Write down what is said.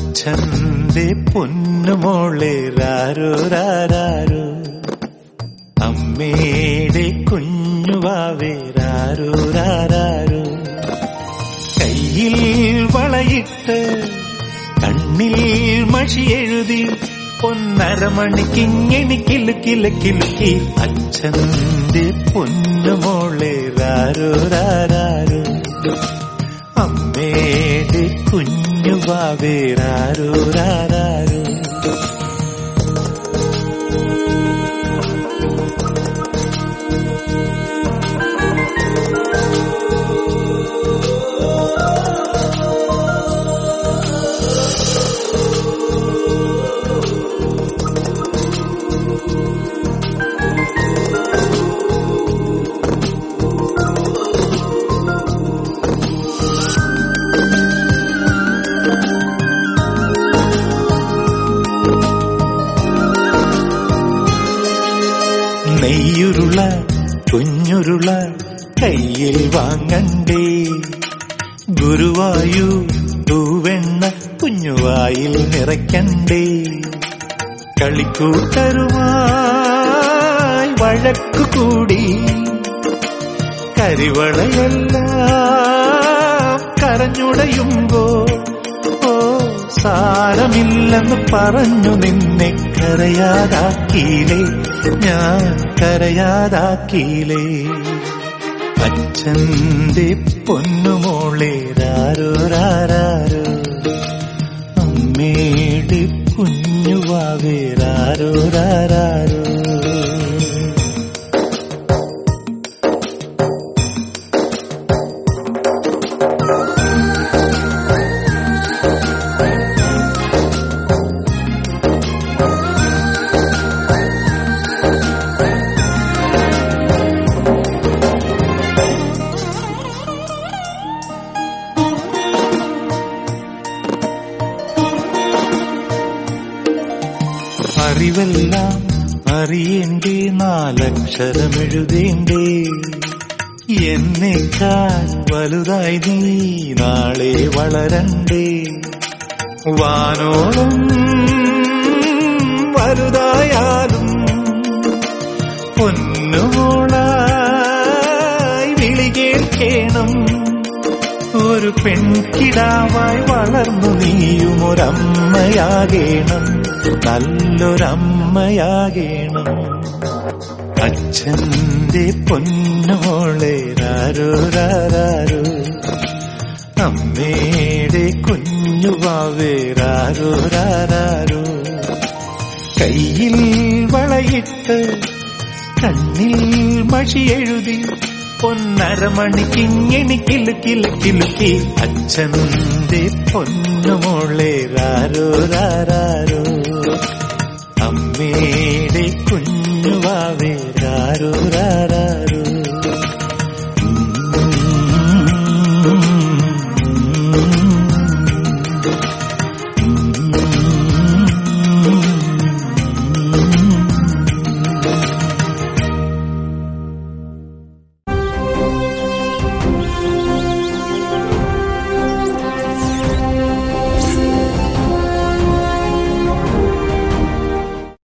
അച്ഛന്റെ പൊന്നുമോളെ രാരോ രാരോ അമ്മയുടെ കുഞ്ഞുവാവേ രാരോ രാരോ കയ്യിൽ വളയിട്ട് കണ്ണിൽ മഷി എഴുതി പൊന്നരമണിക്കിങ്ങനെ കിലുക്കില് കിലുക്കി അച്ഛന്റെ പൊന്നുമോളെ രാരോ രാരോ അമ്മയുടെ കുഞ്ഞുവാവേ രാരോ രാരോ നെയ്യുരുള കുഞ്ഞുരുള കയ്യിൽ വാങ്ങണ്ടേ ഗുരുവായു തൂവെണ്ണ കുഞ്ഞുവായിൽ നിറയ്ക്കണ്ടേ കളിക്കൂട്ടരുമായി വഴക്കു കൂടി കരിവളയെല്ലാം കരഞ്ഞുടയുമ്പോ ഓ സാരമില്ലെന്ന് പറഞ്ഞു നിന്നെ കരയാതാക്കിയില്ലേ ഞാൻ കരയാതാക്കിയില്ലേ അച്ഛന്റെ പൊന്നുമോളെ രാരോ രാരോ അമ്മയുടെ കുഞ്ഞുവാവേ രാരോ രാരോ അറിവെല്ലാം അറിയേണ്ടേ നാലക്ഷരമെഴുതേണ്ടേ എന്നേക്കാൾ വലുതായി നീ നാളെ വളരണ്ടേ വാനോളം വലുതായാലും പൊന്നുമോളായി വിളി കേൾക്കേണം ഒരു പെൺകിടാവായി വളർന്നു നീയും ഒരമ്മയാകേണം നല്ലൊരമ്മയാകേണം അച്ഛന്റെ പൊന്നോളെ രാരോ രാരോ അമ്മയുടെ കുഞ്ഞുവാവേ രാരോ രാരോ കയ്യിൽ വളയിട്ട് കണ്ണിൽ മഷി എഴുതി പൊന്നരമണിക്കിങ്ങനെ കിലുക്കില് കിലുക്കി അച്ഛന്റെ പൊന്നുമോളെ രാരോ രാരോ അമ്മയുടെ കുഞ്ഞുവാവേ രാരോ രാരോ ഉം